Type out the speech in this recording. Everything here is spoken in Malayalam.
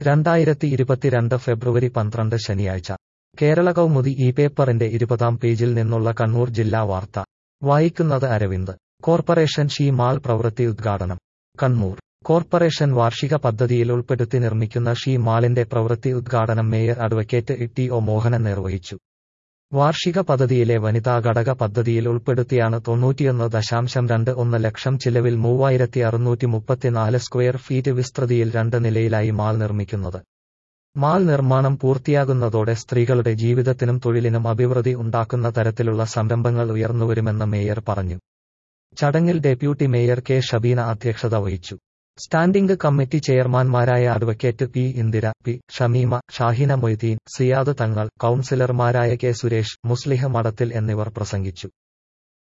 രണ്ടായിരത്തി ഇരുപത്തിരണ്ട് ഫെബ്രുവരി പന്ത്രണ്ട് ശനിയാഴ്ച കേരള കൗമുദി ഈ പേപ്പറിന്റെ ഇരുപതാം പേജിൽ നിന്നുള്ള കണ്ണൂർ ജില്ലാ വാർത്ത വായിക്കുന്നത് അരവിന്ദ് കോർപ്പറേഷൻ ഷീ മാൾ പ്രവൃത്തി ഉദ്ഘാടനം കണ്ണൂർ കോർപ്പറേഷൻ വാർഷിക പദ്ധതിയിൽ ഉൾപ്പെടുത്തി നിർമ്മിക്കുന്ന ഷീ മാളിന്റെ പ്രവൃത്തി ഉദ്ഘാടനം mayor advocate T O Mohanan നിർവഹിച്ചു വാർഷിക പദ്ധതിയിലെ വനിതാ ഘടക പദ്ധതിയിൽ ഉൾപ്പെടുത്തിയാണ് തൊണ്ണൂറ്റിയൊന്ന് ദശാംശം രണ്ട് ഒന്ന് ലക്ഷം ചിലവിൽ മൂവായിരത്തി അറുന്നൂറ്റി മുപ്പത്തിനാല് സ്ക്വയർ ഫീറ്റ് വിസ്തൃതിയിൽ രണ്ട് നിലയിലായി മാൾ നിർമ്മിക്കുന്നത് മാൾ നിർമ്മാണം പൂർത്തിയാകുന്നതോടെ സ്ത്രീകളുടെ ജീവിതത്തിനും തൊഴിലിനും അഭിവൃദ്ധി ഉണ്ടാക്കുന്ന തരത്തിലുള്ള സംരംഭങ്ങൾ ഉയർന്നുവരുമെന്ന് മേയർ പറഞ്ഞു ചടങ്ങിൽ ഡെപ്യൂട്ടി മേയർ കെ ഷബീന അധ്യക്ഷത വഹിച്ചു സ്റ്റാൻഡിംഗ് കമ്മിറ്റി ചെയർമാൻമാരായ advocate P Indira P Shameema Shahina Moideen Siyad Thangal കൌൺസിലർമാരായ കെ സുരേഷ് മുസ്ലിഹ മഠത്തിൽ എന്നിവർ പ്രസംഗിച്ചു